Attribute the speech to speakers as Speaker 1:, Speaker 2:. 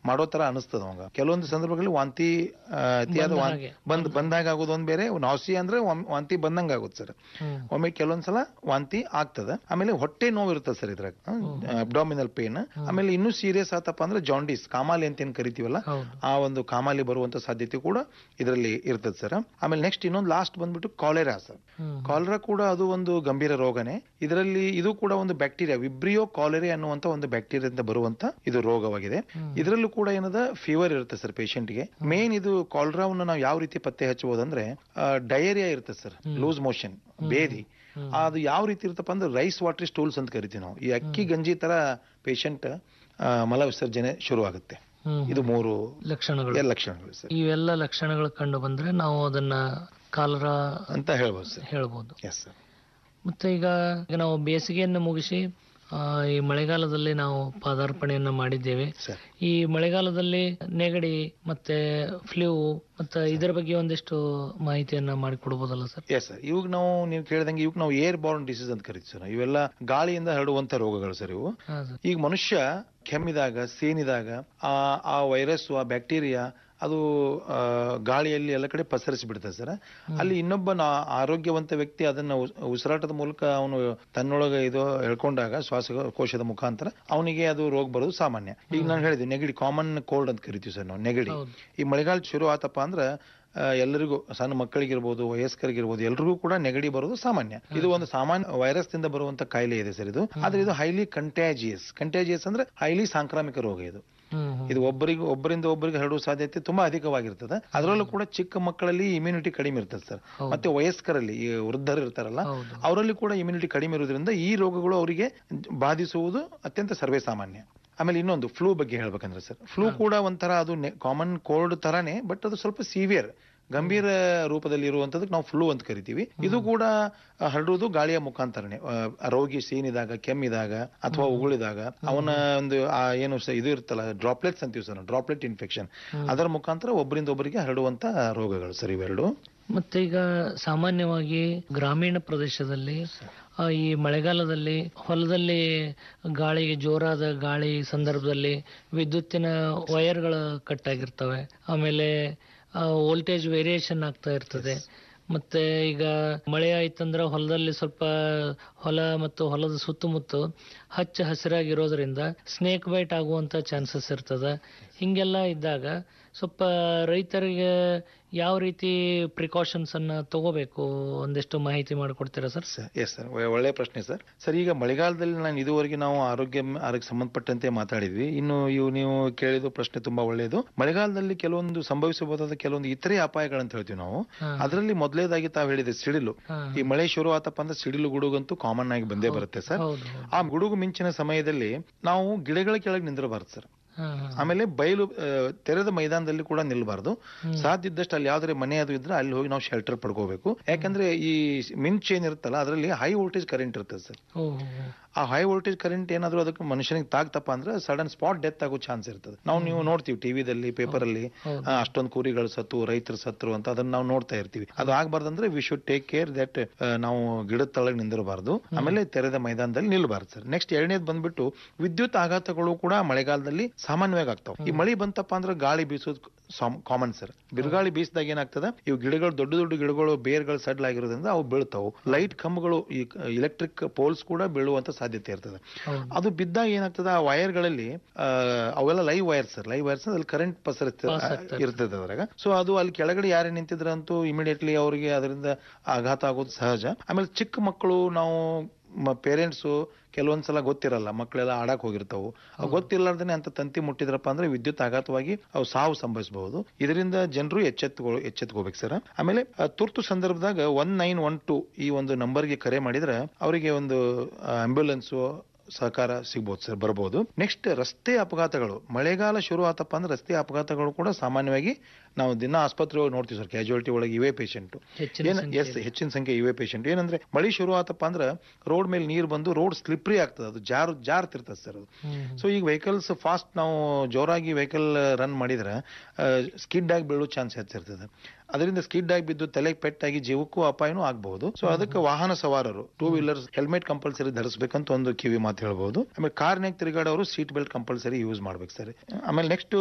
Speaker 1: ಮಾಡೋ ತರ ಅನಿಸ್ತದ ಅವಾಗ ಕೆಲವೊಂದು ಸಂದರ್ಭಗಳಲ್ಲಿ ವಾಂತಿ ಆ, ಅತಿಯಾದ
Speaker 2: ಬಂದ
Speaker 1: ವಾಂ-
Speaker 2: ಹಾಗೆ.
Speaker 1: ಬಂದ್ ಬಂದಾಗ ಆಗೋದು ಒಂದ್ ಬೇರೆ ನಾಸಿ ಅಂದ್ರೆ ಒಮ್ಮೆ ವಾಂತಿ ಬಂದಂಗ ಆಗುತ್ತೆ ಸರ್
Speaker 2: ಹ್ಮ್.
Speaker 1: ಒಮ್ಮೆ ಕೆಲವೊಂದ್ಸಲ ವಾಂತಿ ಆಗ್ತದ ಆಮೇಲೆ ಹೊಟ್ಟೆ ನೋವು ಇರ್ತದೆ ಸರ್ ಇದ್ರಾಗ ಅಬ್ಡಾಮಿನಲ್ ಪೇನ್ ಆಮೇಲೆ ಇನ್ನೂ ಸೀರಿಯಸ್ ಆತಪ್ಪ ಅಂದ್ರೆ ಜಾಂಡೀಸ್ ಕಾಮಾಲಿ ಅಂತ ಏನ್ ಕರಿತೀವಲ್ಲ
Speaker 2: ಹೌದು
Speaker 1: ಆ ಒಂದು ಕಾಮಾಲಿ ಬರುವಂತ ಸಾಧ್ಯತೆ ಕೂಡ ಇದರಲ್ಲಿ ಇರ್ತದೆ ಸರ್ ಆಮೇಲೆ ನೆಕ್ಸ್ಟ್ ಇನ್ನೊಂದು ಲಾಸ್ಟ್ ಬಂದ್ಬಿಟ್ಟು ಕಾಲೆರಾ ಸರ್
Speaker 2: ಹ್ಮ್.
Speaker 1: ಕಾಲರಾ ಕೂಡ ಅದು ಒಂದು ಗಂಭೀರ ರೋಗನೇ ಇದರಲ್ಲಿ ಇದು ಕೂಡ ಒಂದು ಬ್ಯಾಕ್ಟೀರಿಯಾ ವಿಬ್ರಿಯೋ ಕಾಲೆರೆ ಅನ್ನುವಂತ ಒಂದು ಬ್ಯಾಕ್ಟೀರಿಯಾದಿಂದ ಬರುವಂತ ಇದು ರೋಗವಾಗಿದೆ ಇದರಲ್ಲೂ ಕೂಡ ಏನದ ಫೀವರ್ ಇರುತ್ತೆ ಸರ್ ಗೆ ಮೇನ್ ಇದು ಕಾಲರಾವನ್ನು ನಾವು ಯಾವ ರೀತಿ ಪತ್ತೆ ಹಚ್ಚಬಹುದಂದ್ರೆ ಡಯೇರಿಯಾ ಇರುತ್ತೆ ಸರ್ ಲೂಸ್ ಮೋಷನ್ ಬೇದಿ ಅದು ಯಾವ ರೀತಿ ಇರುತ್ತಪ್ಪ ಅಂದ್ರೆ ರೈಸ್ ವಾಟರ್ ಸ್ಟೂಲ್ಸ್ ಅಂತ ಕರಿತೀವಿ ನಾವು ಈ ಅಕ್ಕಿ ಗಂಜಿ ತರ ಪೇಷಂಟ್ ಮಲ ವಿಸರ್ಜನೆ ಶುರು ಆಗುತ್ತೆ
Speaker 2: ಹ್ಮ್.
Speaker 1: ಇದು ಮೂರು
Speaker 2: ಲಕ್ಷಣಗಳು
Speaker 1: ಎಲ್ಲ ಲಕ್ಷಣಗಳು ಸರ್
Speaker 2: ಇವೆಲ್ಲ ಲಕ್ಷಣಗಳು ಕಂಡು ಬಂದ್ರೆ ನಾವು ಅದನ್ನ ಕಾಲರ
Speaker 1: ಅಂತ ಹೇಳ್ಬೋದು ಸರ್
Speaker 2: ಹೇಳ್ಬೋದು
Speaker 1: ಎಸ್ ಸರ್
Speaker 2: ಮತ್ತೆ ಈಗ ಈಗ ನಾವು ಬೇಸಿಗೆಯನ್ನು ಮುಗಿಸಿ ಆ, ಈ ಮಳೆಗಾಲದಲ್ಲಿ ನಾವು ಪಾದಾರ್ಪಣೆಯನ್ನ ಮಾಡಿದ್ದೇವೆ
Speaker 1: ಸರ್
Speaker 2: ಈ ಮಳೆಗಾಲದಲ್ಲಿ ನೆಗಡಿ ಮತ್ತೆ ಫ್ಲೂ ಮತ್ತೆ ಇದರ ಬಗ್ಗೆ ಒಂದಿಷ್ಟು ಮಾಹಿತಿಯನ್ನ ಮಾಡಿಕೊಡ್ಬೋದಲ್ಲ ಸರ್
Speaker 1: ಎಸ್ ಸರ್ ಇವಾಗ ನಾವು ನೀವು ಕೇಳಿದಂಗೆ ಇವಾಗ ನಾವು ಏರ್ ಬಾರ್ನ್ ಡಿಸೀಸ್ ಅಂತ ಕರಿತೀವಿ ಸರ್ ಇವೆಲ್ಲ ಗಾಳಿಯಿಂದ ಹರಡುವಂತ ರೋಗಗಳು ಸರ್ ಇವು
Speaker 2: ಹಾ ಸರ್
Speaker 1: ಈಗ ಮನುಷ್ಯ ಕೆಮ್ಮಿದಾಗ ಸೇನಿದಾಗ ಆ ಆ ವೈರಸ್ ಆ ಬ್ಯಾಕ್ಟೀರಿಯಾ ಅದು ಆ, ಗಾಳಿಯಲ್ಲಿ ಎಲ್ಲ ಕಡೆ ಪಸರಿಸಿ ಬಿಡ್ತದೆ ಸರ್ ಅಲ್ಲಿ ಇನ್ನೊಬ್ಬ ನಾ- ಆರೋಗ್ಯವಂತ ವ್ಯಕ್ತಿ ಅದನ್ನ ಉಸ್- ಉಸಿರಾಟದ ಮೂಲಕ ಅವನು ತನ್ನೊಳಗೆ ಇದು ಹೇಳ್ಕೊಂಡಾಗ ಶ್ವಾಸಕೋಶದ ಮುಖಾಂತರ ಅವನಿಗೆ ಅದು ರೋಗ ಬರೋದು ಸಾಮಾನ್ಯ ಈಗ ನಾನು ಹೇಳಿದೆ ನೆಗಡಿ ಕಾಮನ್ ಕೋಲ್ಡ್ ಅಂತ ಕರಿತೀವಿ ಸರ್ ನಾವು ನೆಗಡಿ
Speaker 2: ಹೌದು.
Speaker 1: ಈ ಮಳೆಗಾಲ ಶುರು ಆತಪ್ಪ ಅಂದ್ರೆ ಆ, ಎಲ್ಲರಿಗೂ ಸಣ್ಣ ಮಕ್ಕಳಿಗಿರ್ಬೋದು ವಯಸ್ಕರಿಗಿರ್ಬೋದು ಎಲ್ರಿಗೂ ಕೂಡ ನೆಗಡಿ ಬರೋದು ಸಾಮಾನ್ಯ ಇದು ಒಂದು ಸಾಮಾನ್ಯ ವೈರಸ್ ದಿಂದ ಬರುವಂತ ಕಾಯಿಲೆ ಇದೆ ಸರ್ ಇದು ಆದ್ರೆ ಇದು ಹೈಲಿ ಕಂಟ್ಯಾಜಿಯಸ್ ಕಂಟ್ಯಾಜಿಯಸ್ ಅಂದ್ರೆ ಹೈಲಿ ಸಾಂಕ್ರಾಮಿಕ ರೋಗ ಇದು
Speaker 2: ಹ್ಮ್ ಹ್ಮ್.
Speaker 1: ಇದು ಒಬ್ಬರಿಗೆ ಒಬ್ಬರಿಂದ ಒಬ್ಬರಿಗೆ ಹರಡುವ ಸಾಧ್ಯತೆ ತುಂಬಾ ಅಧಿಕವಾಗಿರ್ತದೆ ಅದರಲ್ಲೂ ಕೂಡ ಚಿಕ್ಕ ಮಕ್ಕಳಲ್ಲಿ ಇಮ್ಯುನಿಟಿ ಕಡಿಮೆ ಇರ್ತದೆ ಸರ್
Speaker 2: ಹೌದು.
Speaker 1: ಮತ್ತೆ ವಯಸ್ಕರಲ್ಲಿ ಈ ವೃದ್ಧರು ಇರ್ತಾರಲ್ಲ
Speaker 2: ಹೌದು
Speaker 1: ಅವರಲ್ಲಿ ಕೂಡ ಇಮ್ಯುನಿಟಿ ಕಡಿಮೆ ಇರೋದ್ರಿಂದ ಈ ರೋಗಗಳು ಅವರಿಗೆ ಬಾಧಿಸುವುದು ಅತ್ಯಂತ ಸರ್ವೇ ಸಾಮಾನ್ಯ ಆಮೇಲೆ ಇನ್ನೊಂದು ಫ್ಲೂ ಬಗ್ಗೆ ಹೇಳ್ಬೇಕಂದ್ರೆ ಸರ್ ಫ್ಲೂ ಕೂಡ ಒಂಥರ ಅದು ಕಾಮನ್ ಕೋಲ್ಡ್ ತರಾನೇ ಬಟ್ ಅದು ಸ್ವಲ್ಪ ಸಿವಿಯರ್ ಗಂಭೀರ ರೂಪದಲ್ಲಿ ಇರುವಂತದಕ್ಕೆ ನಾವು ಫ್ಲೂ ಅಂತ ಕರಿತೀವಿ ಇದು ಕೂಡ ಆ, ಹರಡುವುದು ಗಾಳಿಯ ಮುಖಾಂತರನೇ ಆ, ರೋಗಿ ಸೀನಿದಾಗ ಕೆಮ್ಮಿದಾಗ ಅಥವಾ ಉಗುಳಿದಾಗ ಅವನ ಒಂದು ಆ ಏನು ಸ- ಇದು ಇರ್ತಲ್ಲ ಡ್ರಾಪ್ಲೆಟ್ಸ್ ಅಂತೀವಿ ಸರ್ ಡ್ರಾಪ್ಲೆಟ್ ಇನ್ಫೆಕ್ಷನ್ ಅದರ ಮುಖಾಂತರ ಒಬ್ಬರಿಂದ ಒಬ್ಬರಿಗೆ ಹರಡುವಂತ ರೋಗಗಳು ಸರ್ ಇವೆರಡು
Speaker 2: ಮತ್ತೆ ಈಗ ಸಾಮಾನ್ಯವಾಗಿ ಗ್ರಾಮೀಣ ಪ್ರದೇಶದಲ್ಲಿ ಆ, ಈ ಮಳೆಗಾಲದಲ್ಲಿ ಹೊಲದಲ್ಲಿ ಗಾಳಿಗೆ ಜೋರಾದ ಗಾಳಿ ಸಂದರ್ಭದಲ್ಲಿ ವಿದ್ಯುತ್ತಿನ ವೈರ್ಗಳು ಕಟ್ ಆಗಿರ್ತವೆ ಆಮೇಲೆ ವೋಲ್ಟೇಜ್ ವೇರಿಯೇಷನ್ ಆಗ್ತಾ ಇರ್ತದೆ ಮತ್ತೆ ಈಗ ಮಳೆ ಆಯ್ತಂದ್ರೆ ಹೊಲದಲ್ಲಿ ಸ್ವಲ್ಪ ಹೊಲ ಮತ್ತು ಹೊಲದ ಸುತ್ತಮುತ್ತ ಹಚ್ಚ ಹಸಿರಾಗಿರೋದ್ರಿಂದ ಸ್ನೇಕ್ ಬೈಟ್ ಆಗುವಂತ ಚಾನ್ಸಸ್ ಇರ್ತದೆ ಹಿಂಗೆಲ್ಲ ಇದ್ದಾಗ ಸ್ವಲ್ಪ ರೈತರಿಗೆ ಯಾವ ರೀತಿ ಪ್ರಿಕಾಷನ್ಸ್ ಅನ್ನ ತಗೋಬೇಕು ಒಂದಿಷ್ಟು ಮಾಹಿತಿ ಮಾಡಿಕೊಡ್ತೀರಾ ಸರ್
Speaker 1: ಎಸ್ ಸರ್ ಒಳ್ಳೆ ಪ್ರಶ್ನೆ ಸರ್ ಸರ್ ಈಗ ಮಳೆಗಾಲದಲ್ಲಿ ನಾನು ಇದುವರೆಗೆ ನಾವು ಆರೋಗ್ಯ ಆರೋಗ್ಯ ಸಂಬಂಧಪಟ್ಟಂತೆ ಮಾತಾಡಿದ್ವಿ ಇನ್ನು ಇವು ನೀವು ಕೇಳಿದ ಪ್ರಶ್ನೆ ತುಂಬಾ ಒಳ್ಳೆಯದು ಮಳೆಗಾಲದಲ್ಲಿ ಕೆಲವೊಂದು ಸಂಭವಿಸಬಹುದಾದ ಕೆಲವೊಂದು ಇತರೆ ಅಪಾಯಗಳಂತ ಹೇಳ್ತೀವಿ ನಾವು
Speaker 2: ಹಾ.
Speaker 1: ಅದರಲ್ಲಿ ಮೊದಲೇದಾಗಿ ತಾವು ಹೇಳಿದೆ ಸಿಡಿಲು
Speaker 2: ಹಾ.
Speaker 1: ಈ ಮಳೆ ಶುರು ಆತಪ್ಪ ಅಂದ್ರೆ ಸಿಡಿಲು ಗುಡುಗಂತೂ ಕಾಮನ್ ಆಗಿ ಬಂದೇ ಬರುತ್ತೆ ಸರ್
Speaker 2: ಹೌದು ಹೌದು.
Speaker 1: ಆ ಗುಡುಗು ಮಿಂಚಿನ ಸಮಯದಲ್ಲಿ ನಾವು ಗಿಡಗಳ ಕೆಳಗೆ ನಿಂದಿರಬಾರ್ದು ಸರ್
Speaker 2: ಹಾ, ಹಾ.
Speaker 1: ಆಮೇಲೆ ಬಯಲು ಆ, ತೆರೆದ ಮೈದಾನದಲ್ಲಿ ಕೂಡ ನಿಲ್ಬಾರ್ದು ಸಾಧ್ಯ ಇದ್ದಷ್ಟು ಅಲ್ಲಿ ಯಾವ್ದಾರೆ ಮನೆ ಅದು ಇದ್ರೆ ಅಲ್ಲಿ ಹೋಗಿ ನಾವು ಶೆಲ್ಟರ್ ಪಡ್ಕೋಬೇಕು ಯಾಕಂದ್ರೆ ಈ ಮಿಂಚ್ ಏನಿರುತ್ತಲ್ಲ ಅದರಲ್ಲಿ ಹೈ ವೋಲ್ಟೇಜ್ ಕರೆಂಟ್ ಇರ್ತದೆ ಸರ್
Speaker 2: ಓ, ಹೋ, ಹೋ.
Speaker 1: ಆ ಹೈ ವೋಲ್ಟೇಜ್ ಕರೆಂಟ್ ಏನಾದ್ರು ಅದಕ್ಕೆ ಮನುಷ್ಯನಿಗೆ ತಾಗ್ತಪ್ಪ ಅಂದ್ರೆ ಸಡನ್ ಸ್ಪಾಟ್ ಡೆತ್ ಆಗೋ ಚಾನ್ಸ್ ಇರ್ತದೆ ನಾವು ನೀವು ನೋಡ್ತೀವಿ ಟಿವಿದಲ್ಲಿ ಪೇಪರ್ ಅಲ್ಲಿ
Speaker 2: ಹೌದು.
Speaker 1: ಆ, ಅಷ್ಟೊಂದು ಕುರಿಗಳು ಸತ್ತು ರೈತರು ಸತ್ರು ಅಂತ ಅದನ್ನ ನಾವು ನೋಡ್ತಾ ಇರ್ತೀವಿ ಅದು ಆಗ್ಬಾರ್ದಂದ್ರೆ we should take care that ನಾವು ಗಿಡದ ತಳಗ್ ನಿಂದಿರಬಾರ್ದು ಆಮೇಲೆ ತೆರೆದ ಮೈದಾನದಲ್ಲಿ ನಿಲ್ಬಾರ್ದು ಸರ್ ನೆಕ್ಸ್ಟ್ ಎರಡನೇದು ಬಂದ್ಬಿಟ್ಟು ವಿದ್ಯುತ್ ಆಘಾತಗಳು ಕೂಡ ಮಳೆಗಾಲದಲ್ಲಿ ಸಾಮಾನ್ಯವಾಗಿ ಆಗ್ತಾವ ಈ ಮಳೆ ಬಂತಪ್ಪ ಅಂದ್ರೆ ಗಾಳಿ ಬೀಸೋದು ಕಾಮನ್ ಸರ್ ಬಿರುಗಾಳಿ ಬೀಸಿದಾಗ ಏನಾಗ್ತದ ಇವು ಗಿಡಗಳು ದೊಡ್ಡ ದೊಡ್ಡ ಗಿಡಗಳು ಬೇರ್ಗಳು ಸಡ್ಲ್ ಆಗಿರೋದ್ರಿಂದ ಅವು ಬೀಳ್ತಾವು ಲೈಟ್ ಕಂಬಗಳು ಈ ಇಲೆಕ್ಟ್ರಿಕ್ ಪೋಲ್ಸ್ ಕೂಡ ಬೀಳುವಂತ ಸಾಧ್ಯತೆ ಇರ್ತದೆ
Speaker 2: ಹೌದು.
Speaker 1: ಅದು ಬಿದ್ದಾಗ ಏನಾಗ್ತದೆ ಆ ವೈರ್ಗಳಲ್ಲಿ ಅವೆಲ್ಲ live wires sir live wires ಅಲ್ಲಿ ಕರೆಂಟ್
Speaker 2: Pass ಆಗ್ತದೆ.
Speaker 1: ಇರ್ತದೆ ಅದ್ರಾಗ ಸೊ ಅದು ಅಲ್ಲಿ ಕೆಳಗಡೆ ಯಾರೇ ನಿಂತಿದ್ರಂತೂ ಇಮಿಡಿಯೇಟ್ಲಿ ಅವರಿಗೆ ಅದರಿಂದ ಆಘಾತ ಆಗೋದು ಸಹಜ ಆಮೇಲೆ ಚಿಕ್ಕ ಮಕ್ಕಳು ನಾವು ಪೇರೆಂಟ್ಸು ಕೆಲವೊಂದ್ಸಲ ಗೊತ್ತಿರಲ್ಲ ಮಕ್ಕಳೆಲ್ಲ ಆಡಕ್ ಹೋಗಿರ್ತಾವು ಅವು ಗೊತ್ತಿರ್ಲಾರ್ದೇನೆ ಅಂತ ತಂತಿ ಮುಟ್ಟಿದ್ರಪ್ಪ ಅಂದ್ರೆ ವಿದ್ಯುತ್ ಆಘಾತವಾಗಿ ಅವು ಸಾವು ಸಂಭವಿಸಬಹುದು ಇದರಿಂದ ಜನರು ಎಚ್ಚೆತ್ಕೊ ಎಚ್ಚೆತ್ಕೋಬೇಕು ಸರ್ ಆಮೇಲೆ ಆ, ತುರ್ತು ಸಂದರ್ಭದಾಗ ಒನ್ ನೈನ್ ಒನ್ ಟು ಈ ಒಂದು ನಂಬರ್ಗೆ ಕರೆ ಮಾಡಿದ್ರೆ ಅವರಿಗೆ ಒಂದು ಆಂಬ್ಯುಲೆನ್ಸ್ ಸಹಕಾರ ಸಿಗ್ಬೋದು ಸರ್ ಬರ್ಬೋದು ನೆಕ್ಸ್ಟ್ ರಸ್ತೆ ಅಪಘಾತಗಳು ಮಳೆಗಾಲ ಶುರು ಆತಪ್ಪ ಅಂದ್ರೆ ರಸ್ತೆ ಅಪಘಾತಗಳು ಕೂಡ ಸಾಮಾನ್ಯವಾಗಿ ನಾವು ದಿನ ಆಸ್ಪತ್ರೆ ಒಳಗೆ ನೋಡ್ತೀವಿ ಸರ್ ಕ್ಯಾಜುಯಾಲಿಟಿ ಒಳಗೆ ಇವೇ ಪೇಷಂಟ್
Speaker 2: ಹೆಚ್ಚಿನ
Speaker 1: ಏನ್
Speaker 2: ಸಂಖ್ಯೆ
Speaker 1: ಎಸ್ ಹೆಚ್ಚಿನ ಸಂಖ್ಯೆ ಇವೇ ಪೇಷಂಟ್ ಏನಂದ್ರೆ ಮಳೆ ಶುರು ಆತಪ್ಪ ಅಂದ್ರೆ ರೋಡ್ ಮೇಲೆ ನೀರು ಬಂದು ರೋಡ್ ಸ್ಲಿಪ್ರಿ ಆಗ್ತದೆ ಅದು ಜಾರ್ ಜಾರ್ತಿರ್ತದೆ ಸರ್ ಅದು
Speaker 2: ಹ್ಮ್.
Speaker 1: ಸೊ ಈಗ ವೆಹಿಕಲ್ಸ್ ಫಾಸ್ಟ್ ನಾವು ಜೋರಾಗಿ ವೆಹಿಕಲ್ ರನ್ ಮಾಡಿದ್ರೆ ಸ್ಕಿಡ್ ಆಗಿ ಬೀಳೋ ಚಾನ್ಸ್ ಹೆಚ್ಚಿರ್ತದೆ ಅದರಿಂದ ಸ್ಕಿಡ್ ಆಗಿ ಬಿದ್ದು ತಲೆಗೆ ಪೆಟ್ಟಾಗಿ ಜೀವಕ್ಕೂ ಅಪಾಯನೂ ಆಗಬಹುದು ಸೊ ಅದಕ್ಕೆ ವಾಹನ ಸವಾರರು ಟೂ ವೀಲರ್ಸ್ ಹೆಲ್ಮೆಟ್ ಕಂಪಲ್ಸರಿ ಧರಿಸಬೇಕಂತ ಒಂದು ಕಿವಿ ಮಾತು ಹೇಳ್ಬಹುದು ಆಮೇಲೆ ಕಾರ್ನಾಗ ತಿರುಗಾಡೋರು ಸೀಟ್ ಬೆಲ್ಟ್ ಕಂಪಲ್ಸರಿ ಯೂಸ್ ಮಾಡ್ಬೇಕು ಸರ್ ಆಮೇಲೆ ನೆಕ್ಸ್ಟ್